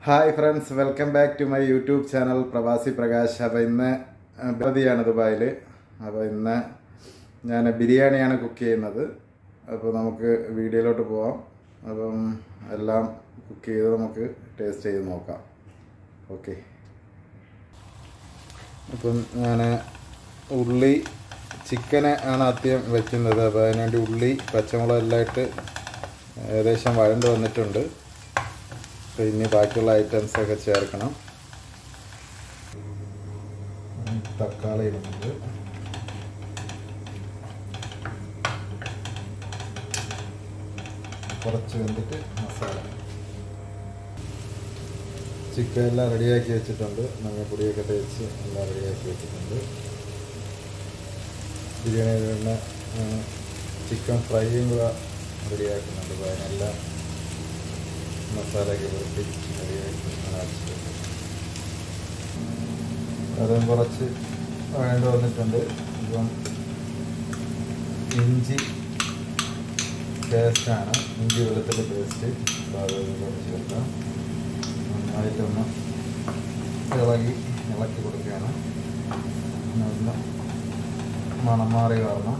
hi friends welcome back to my YouTube channel Pravasi Prakash അപ്പോൾ ഇന്ന് ബദിയാണ് ദുബായിൽ അപ്പോൾ ഇന്ന് ഞാൻ ബിരിയാണിയാണ് കുക്ക് ചെയ്യുന്നത് അപ്പോൾ നമുക്ക് വീഡിയോയിലോട്ട് പോവാം അപ്പം എല്ലാം കുക്ക് ചെയ്ത് നമുക്ക് ടേസ്റ്റ് ചെയ്ത് നോക്കാം ഓക്കെ അപ്പം ഞാൻ ഉള്ളി ചിക്കന് ആണ് ആദ്യം വെക്കുന്നത് അപ്പോൾ അതിനുവേണ്ടി ഉള്ളി പച്ചമുളക് എല്ലാം ഇട്ട് ഏകദേശം വഴണ്ട് വന്നിട്ടുണ്ട് അപ്പോൾ ഇനി ബാക്കിയുള്ള ഐറ്റംസ് ഒക്കെ ചേർക്കണം തക്കാളി ഇടുന്നുണ്ട് കുറച്ച് വെന്തിട്ട് മസാല ചിക്കൻ എല്ലാം റെഡിയാക്കി വെച്ചിട്ടുണ്ട് മഞ്ഞപ്പൊടിയൊക്കെ തേച്ച് എല്ലാം റെഡിയാക്കി വെച്ചിട്ടുണ്ട് ബിരിയാണി തന്നെ ചിക്കൻ ഫ്രൈയും കൂടെ റെഡിയാക്കുന്നുണ്ട് അപ്പോൾ അതിനെല്ലാം മസാലയൊക്കെ പുരട്ടി റെഡിയാക്കി അടച്ചിട്ടുണ്ട് അതും കുറച്ച് വേണ്ട വന്നിട്ടുണ്ട് ഇപ്പം ഇഞ്ചി പേസ്റ്റാണ് ഇഞ്ചി വെളുത്തുള്ളി പേസ്റ്റ് അപ്പോൾ അത് കുറച്ച് ചേർക്കാം നന്നായിട്ടൊന്ന് ഇളകി ഇളക്കി കൊടുക്കുകയാണ് ഒന്ന് മണം മാറി കാരണം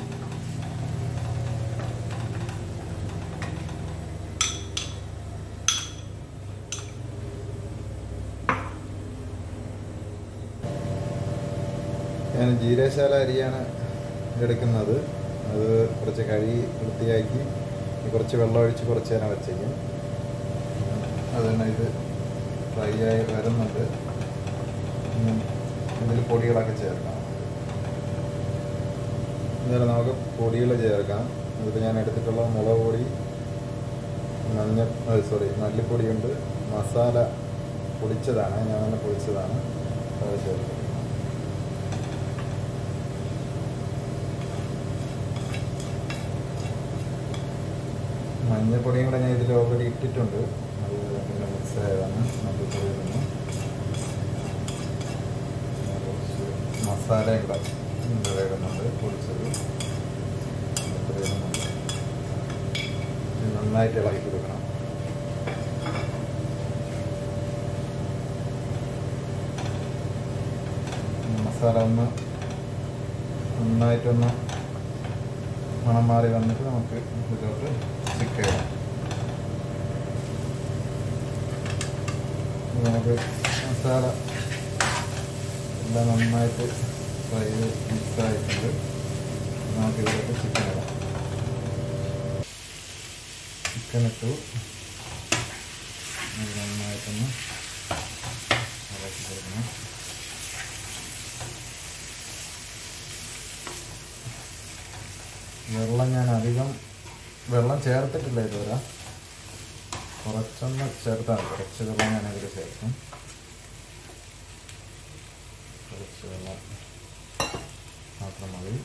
ഞാൻ ജീരശാല അരിയാണ് എടുക്കുന്നത് അത് കുറച്ച് കഴുകി വൃത്തിയാക്കി കുറച്ച് വെള്ളം ഒഴിച്ച് കുറച്ച് നേരം വച്ചേക്കും അത് തന്നെ ഇത് ഫ്രൈ ആയി വരുന്നുണ്ട് ഇതിൽ പൊടികളൊക്കെ ചേർക്കാം എന്നാലും നമുക്ക് പൊടികൾ ചേർക്കാം അതിൽ ഞാൻ എടുത്തിട്ടുള്ള മുളക് പൊടി മഞ്ഞ സോറി മല്ലിപ്പൊടിയുണ്ട് മസാല പൊടിച്ചതാണ് ഞാൻ തന്നെ പൊടിച്ചതാണ് അത് ചേർക്കുന്നത് മഞ്ഞപ്പൊടിയും കൂടെ ഞാൻ ഇതിൽ ഓൾറെഡി ഇട്ടിട്ടുണ്ട് അത് പിന്നെ മിക്സ് ആയതാണ് മല്ലിപ്പൊടി ഇടുന്നു കുറച്ച് മസാലയും കൂടെ ഇവിടെ ഇടുന്നുണ്ട് പൊടിച്ചത് മല്ലിപ്പൊടി ഇടുന്നുണ്ട് ഇത് നന്നായിട്ട് ഇളക്കി കൊടുക്കണം മസാല ഒന്ന് നന്നായിട്ടൊന്ന് മണം മാറി വന്നിട്ട് നമുക്ക് ഇതിലോട്ട് ചിക്കൻ ഇടാം നമുക്ക് മസാല എല്ലാം നന്നായിട്ട് ഫ്രൈ മിക്സ് ആയിട്ടുണ്ട് നമുക്ക് ഇതിലോട്ട് ചിക്കൻ ഇടാം ചിക്കൻ ഇട്ടു നന്നായിട്ടൊന്ന് ഇളക്കി കൊടുക്കണം വെള്ളം ഞാൻ അധികം വെള്ളം ചേർത്തിട്ടില്ല ഇതുവരെ കുറച്ചൊന്ന് ചേർത്താണ് കുറച്ച് വെള്ളം ഞാൻ അതിൽ ചേർക്കും കുറച്ച് വെള്ളം മാത്രം മതി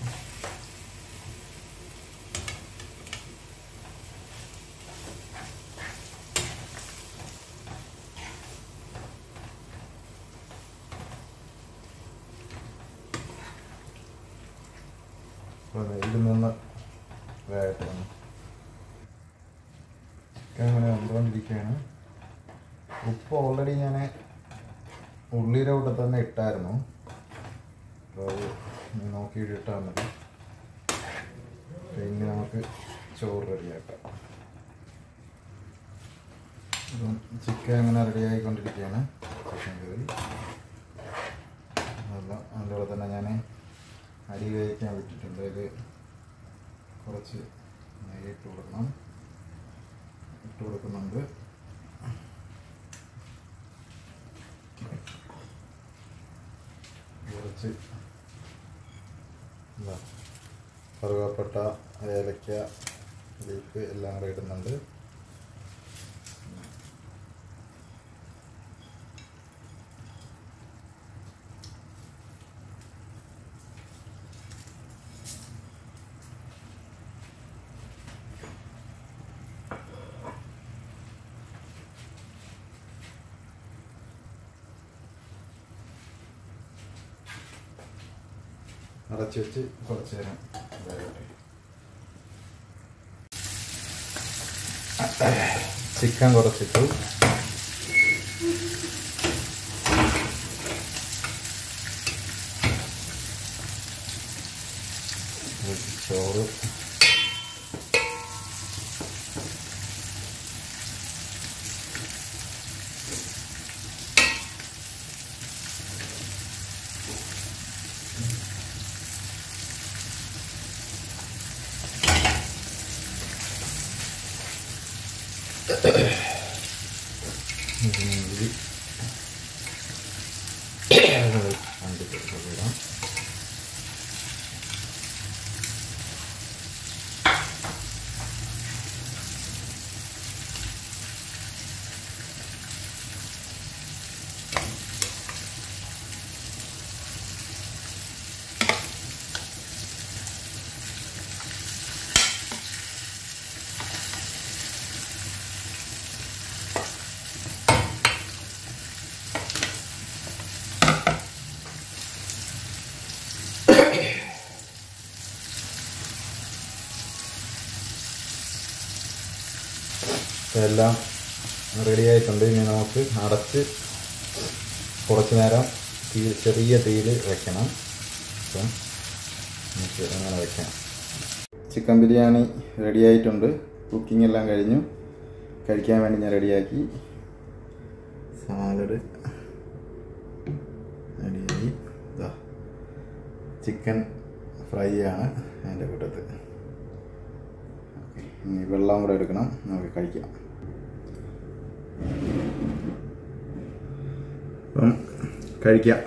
ഇതിൽ നിന്ന് വേഗത്തെ ചിക്കൻ അങ്ങനെ വന്നുകൊണ്ടിരിക്കുകയാണ് ഉപ്പ് ഓൾറെഡി ഞാൻ ഉള്ളിയുടെ കൂടെ തന്നെ ഇട്ടായിരുന്നു അപ്പോൾ അത് നോക്കിയിട്ട് ഇട്ടാൽ മതി പിന്നെ നമുക്ക് ചോറ് റെഡിയാക്കാം അപ്പം ചിക്കൻ അങ്ങനെ റെഡി ആയിക്കൊണ്ടിരിക്കുകയാണ് ചിക്കൻ കറി അതെല്ലാം അതുപോലെ തന്നെ ഞാൻ അരി വേവിക്കാൻ വിട്ടിട്ടുണ്ട് അതിൽ കുറച്ച് നെയ്യ് ഇട്ട് കൊടുക്കണം ഇട്ട് കൊടുക്കുന്നുണ്ട് കുറച്ച് എന്താ കറുകപ്പട്ട ഏലക്ക ലീഫ് എല്ലാം കൂടെ ഇടുന്നുണ്ട് അടച്ചു വെച്ച് കുറച്ച് നേരം വേകട്ടെ ചിക്കൻ കുറച്ചിട്ടു ഇതിനുവേണ്ടി ഇടാം എല്ലാം റെഡി ആയിട്ടുണ്ട് ഇനി നമുക്ക് അടച്ച് കുറച്ച് നേരം തീ ചെറിയ തീയിൽ വെക്കണം അപ്പം നമുക്ക് അങ്ങനെ വെക്കാം ചിക്കൻ ബിരിയാണി റെഡി ആയിട്ടുണ്ട് കുക്കിംഗ് എല്ലാം കഴിഞ്ഞു കഴിക്കാൻ വേണ്ടി ഞാൻ റെഡിയാക്കി സാലഡ് റെഡിയായി ഇതാ ചിക്കൻ ഫ്രൈ ആണ് അതിൻ്റെ കൂട്ടത്തിൽ ഓക്കെ ഇനി വെള്ളം കൂടെ എടുക്കണം നമുക്ക് കഴിക്കാം അപ്പം കഴിക്കാം